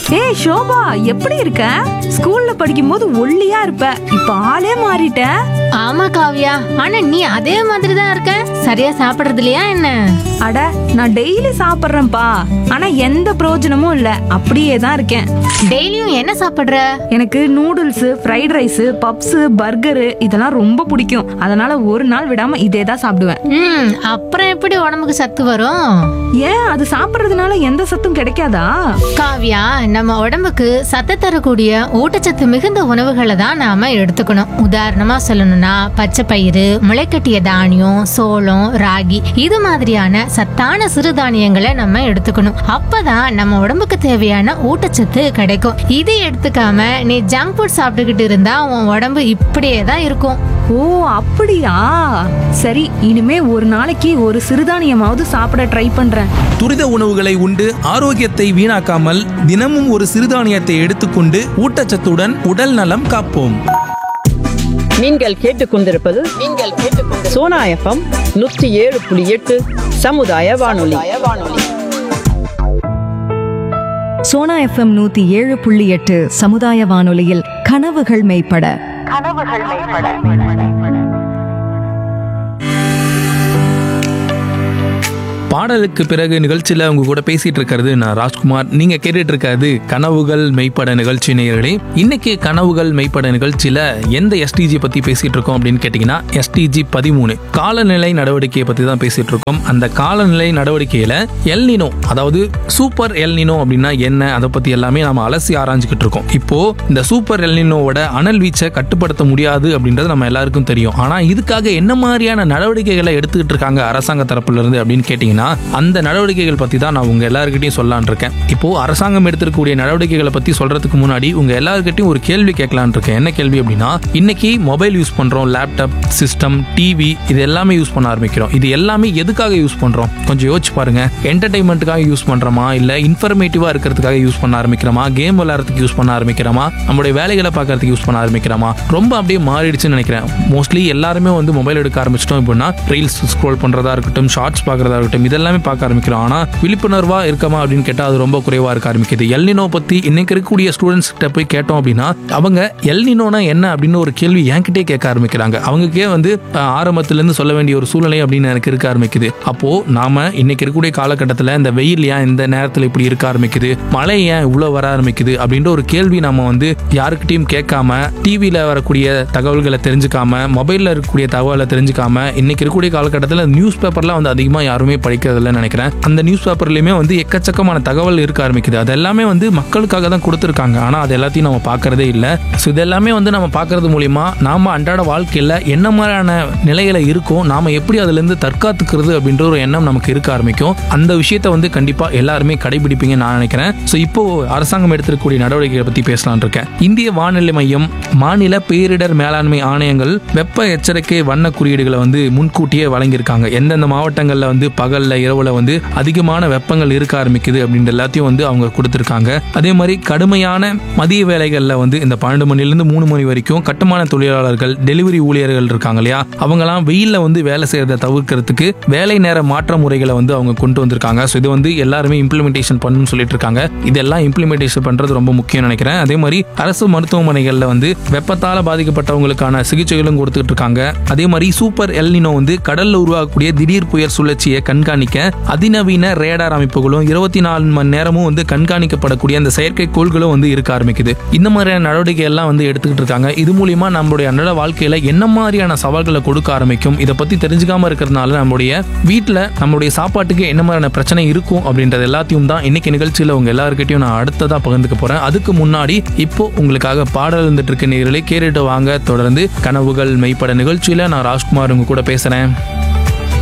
ஏய் ஷோபா எப்படி இருக்க ஸ்கூல்ல படிக்கும்போது ஒல்லியா இருப்ப இப்ப ஆளே மாறிட்ட ஆமா காவியா ஆனா நீ அதே மாதிரி தான் இருக்க சரியா சாப்பிடுறது இல்லையா என்ன அட நான் டெய்லி சாப்பிடுறேன்ப்பா ஆனா எந்த பிரயோஜனமும் இல்ல அப்படியே தான் இருக்கேன் டெய்லியும் என்ன சாப்பிடுற எனக்கு noodles fried rice puffs burger இதெல்லாம் ரொம்ப பிடிக்கும் அதனால ஒரு நாள் விடாம இதே தான் சாப்பிடுவேன் ம் அப்புறம் எப்படி உடம்புக்கு சத்து வரும் ஏன் அது சாப்பிடுறதுனால எந்த சத்தும் கிடைக்காதா காவியா நம்ம உடம்புக்கு சத்து தரக்கூடிய ஊட்டச்சத்து மிகுந்த உணவுகளை தான் நாம எடுத்துக்கணும் உதாரணமா சொல்லணும்னா பச்சை பயிறு முளைக்கட்டிய தானியம் சோளம் ராகி இது மாதிரியான சத்தான சிறுதானியங்களை நம்ம எடுத்துக்கணும் அப்பதான் நம்ம உடம்புக்கு தேவையான ஊட்டச்சத்து கிடைக்கும் இது எடுத்துக்காம நீ ஜங்க் ஃபுட் சாப்பிட்டுக்கிட்டு இருந்தா உன் உடம்பு இப்படியே தான் இருக்கும் ஓ அப்படியா சரி இனிமே ஒரு நாளைக்கு ஒரு சிறுதானியமாவது சாப்பிட ட்ரை பண்றேன் துரித உணவுகளை உண்டு ஆரோக்கியத்தை வீணாக்காமல் தினமும் ஒரு சிறுதானியத்தை எடுத்துக்கொண்டு ஊட்டச்சத்துடன் உடல் நலம் காப்போம் நீங்கள் கேட்டுக்கொண்டிருப்பது நீங்கள் கேட்டுக்கொண்டு சோனா எஃப்எம் நூற்றி ஏழு புள்ளி எட்டு சமுதாய வானொலி சோனா எஃப்எம் நூத்தி ஏழு புள்ளி எட்டு சமுதாய வானொலியில் கனவுகள் மெய்ப்பட பாடலுக்கு பிறகு நிகழ்ச்சியில உங்க கூட பேசிட்டு இருக்கிறது நான் ராஜ்குமார் நீங்க கேட்டுட்டு இருக்கிறது கனவுகள் மெய்ப்பட நிகழ்ச்சி நேயர்களே இன்னைக்கு கனவுகள் மெய்ப்பட நிகழ்ச்சியில எந்த எஸ்டிஜி பத்தி பேசிட்டு இருக்கோம் அப்படின்னு கேட்டீங்கன்னா எஸ்டிஜி பதிமூணு காலநிலை நடவடிக்கையை பத்தி தான் பேசிட்டு இருக்கோம் அந்த காலநிலை நடவடிக்கையில எல்னினோ அதாவது சூப்பர் எல்னினோ அப்படின்னா என்ன அதை பத்தி எல்லாமே நாம அலசி ஆராய்ஞ்சுக்கிட்டு இருக்கோம் இப்போ இந்த சூப்பர் எல்னினோவோட அனல் வீச்சை கட்டுப்படுத்த முடியாது அப்படின்றது நம்ம எல்லாருக்கும் தெரியும் ஆனா இதுக்காக என்ன மாதிரியான நடவடிக்கைகளை எடுத்துக்கிட்டு இருக்காங்க அரசாங்க தரப்புல இருந்து அப்படின்னு கேட்டீங்கன்னா அந்த நடவடிக்கைகள் பத்தி தான் நான் உங்க எல்லாருக்கிட்டையும் சொல்லலாம்னு இருக்கேன் இப்போ அரசாங்கம் எடுத்திருக்கக்கூடிய நடவடிக்கைகளை பத்தி சொல்றதுக்கு முன்னாடி உங்க எல்லாருக்கிட்டையும் ஒரு கேள்வி கேட்கலாம்னு இருக்கேன் என்ன கேள்வி அப்படின்னா இன்னைக்கு மொபைல் யூஸ் பண்றோம் லேப்டாப் சிஸ்டம் டிவி இது எல்லாமே யூஸ் பண்ண ஆரம்பிக்கிறோம் இது எல்லாமே எதுக்காக யூஸ் பண்றோம் கொஞ்சம் யோசிச்சு பாருங்க என்டர்டைன்மெண்ட்டுக்காக யூஸ் பண்றோமா இல்ல இன்ஃபர்மேட்டிவா இருக்கிறதுக்காக யூஸ் பண்ண ஆரம்பிக்கிறோமா கேம் விளையாடுறதுக்கு யூஸ் பண்ண ஆரம்பிக்கிறோமா நம்மளுடைய வேலைகளை பார்க்கறதுக்கு யூஸ் பண்ண ஆரம்பிக்கிறோமா ரொம்ப அப்படியே மாறிடுச்சுன்னு நினைக்கிறேன் மோஸ்ட்லி எல்லாருமே வந்து மொபைல் எடுக்க ஆரம்பிச்சிட்டோம் அப்படின்னா ரீல்ஸ் ஸ்க்ரோல் பண்றதா இருக்கட்டும் ஷார்ட்ஸ் பார்க்கறதா இருக்கட்டும் இதெல்லாமே பார்க்க ஆரம்பிக்கிறோம் ஆனா விழிப்புணர்வா இருக்கமா அப்படின்னு கேட்டா அது ரொம்ப குறைவா இருக்க ஆரம்பிக்குது எல்னினோ பத்தி இன்னைக்கு இருக்கக்கூடிய ஸ்டூடெண்ட்ஸ் கிட்ட போய் கேட்டோம் அப்படின்னா அவங்க எல்னினோனா என்ன அப்படின்னு ஒரு கேள்வி என்கிட்டே கேட்க ஆரம்பிக்கிறாங்க அவங்களுக்கே வந்து அஹ், ஆரம்பத்துல இருந்து சொல்ல வேண்டிய ஒரு சூழ்நிலை அப்படின்னு எனக்கு இருக்க ஆரம்பிக்குது அப்போ நாம இன்னைக்கு இருக்கக்கூடிய காலகட்டத்தில் இந்த வெயில் ஏன் இந்த நேரத்தில் இப்படி இருக்க ஆரம்பிக்குது மழை ஏன் இவ்வளோ வர ஆரம்பிக்குது அப்படின்ற ஒரு கேள்வி நம்ம வந்து யாருக்கிட்டையும் கேட்காம டிவியில் வரக்கூடிய தகவல்களை தெரிஞ்சுக்காம மொபைலில் இருக்கக்கூடிய தகவலை தெரிஞ்சுக்காம இன்னைக்கு இருக்கக்கூடிய காலகட்டத்தில் நியூஸ் பேப்பர்லாம் வந்து அதிகமாக யாருமே படிக்கிறதில்ல நினைக்கிறேன் அந்த நியூஸ் பேப்பர்லையுமே வந்து எக்கச்சக்கமான தகவல் இருக்க ஆரம்பிக்குது அது எல்லாமே வந்து மக்களுக்காக தான் கொடுத்துருக்காங்க ஆனால் அது எல்லாத்தையும் நம்ம பார்க்கறதே இல்லை ஸோ இதெல்லாமே வந்து நம்ம பார்க்கறது மூலியமா நாம அன்றாட வாழ்க்கையில் என்ன மாதிரியான நிலையில இருக்கோம் நாம எப்படி அதுலேருந்து தற்காத்துக்கிறது அப்படின்ற ஒரு எண்ணம் நமக்கு இருக்க ஆரம்பிக்கும் அந்த விஷயத்த வந்து கண்டிப்பாக எல்லாருமே கடைபிடிப்பீங்கன்னு நான் நினைக்கிறேன் ஸோ இப்போ அரசாங்கம் எடுத்திருக்கக்கூடிய நடவடிக்கைகளை பற்றி பேசலாம்னு இருக்கேன் இந்திய வானிலை மையம் மாநில பேரிடர் மேலாண்மை ஆணையங்கள் வெப்ப எச்சரிக்கை வண்ண குறியீடுகளை வந்து முன்கூட்டியே வழங்கியிருக்காங்க எந்தெந்த மாவட்டங்களில் வந்து பகல்ல இரவுல வந்து அதிகமான வெப்பங்கள் இருக்க ஆரம்பிக்குது அப்படின்ற எல்லாத்தையும் வந்து அவங்க கொடுத்துருக்காங்க அதே மாதிரி கடுமையான மதிய வேலைகளில் வந்து இந்த பன்னெண்டு மணிலேருந்து மூணு மணி வரைக்கும் கட்டுமான தொழிலாளர்கள் டெலிவரி ஊழியர்கள் இருக்காங்க இல்லையா அவங்கலாம் வெயிலில் வந்து வேலை செய்யறதை தவிர்க்கிறதுக்கு வேலை நேர மாற்ற முறைகளை வந்து அவங்க கொண்டு வந்திருக்காங்க ஸோ இது வந்து எல்லாருமே இம்ப்ளிமெண்டேஷன் பண்ணணும்னு சொல்லிட்டு இருக்காங்க இதெல்லாம் இம்ப்ளிமெண்டேஷன் பண்றது ரொம்ப முக்கியம் நினைக்கிறேன் அதே மாதிரி அரசு மருத்துவமனைகளில் வந்து வெப்பத்தால் பாதிக்கப்பட்டவங்களுக்கான சிகிச்சைகளும் கொடுத்துட்டு இருக்காங்க அதே மாதிரி சூப்பர் எல்னினோ வந்து கடல்ல உருவாகக்கூடிய திடீர் புயல் சுழற்சியை கண்காணிக்க அதிநவீன ரேடார் அமைப்புகளும் இருபத்தி நாலு மணி நேரமும் வந்து கண்காணிக்கப்படக்கூடிய அந்த செயற்கை கோள்களும் வந்து இருக்க ஆரம்பிக்குது இந்த மாதிரியான நடவடிக்கை எல்லாம் வந்து எடுத்துக்கிட்டு இருக்காங்க இது மூலியமா நம்மளுடைய அன்றாட வாழ்க்கையில என்ன மாதிரியான சவால்களை கொடுக்க ஆரம்பிக்கும் இதை பத்தி தெரிஞ்சுக்காம இருக்கிறதுனால நம்மளுடைய வீட்டில் நம்மளுடைய சாப்பாட்டுக்கு என்ன மாதிரியான பிரச்சனை இருக்கும் அப்படின்றது எல்லாத்தையும் தான் இன்னைக்கு நிகழ்ச்சியில் உங்க எல்லாருக்கிட்டையும் நான் அடுத்ததா பகிர்ந்துக்க போறேன் அதுக்கு முன்னாடி இப்போ உங்களுக்காக பாடல் இருந்துட்டு இருக்க நேரலை கேட்டுட்டு வாங்க தொடர்ந்து கனவுகள் மெய்ப்பட நிகழ்ச்சியில நான் ராஜ்குமார் உங்க கூட பேசுறேன்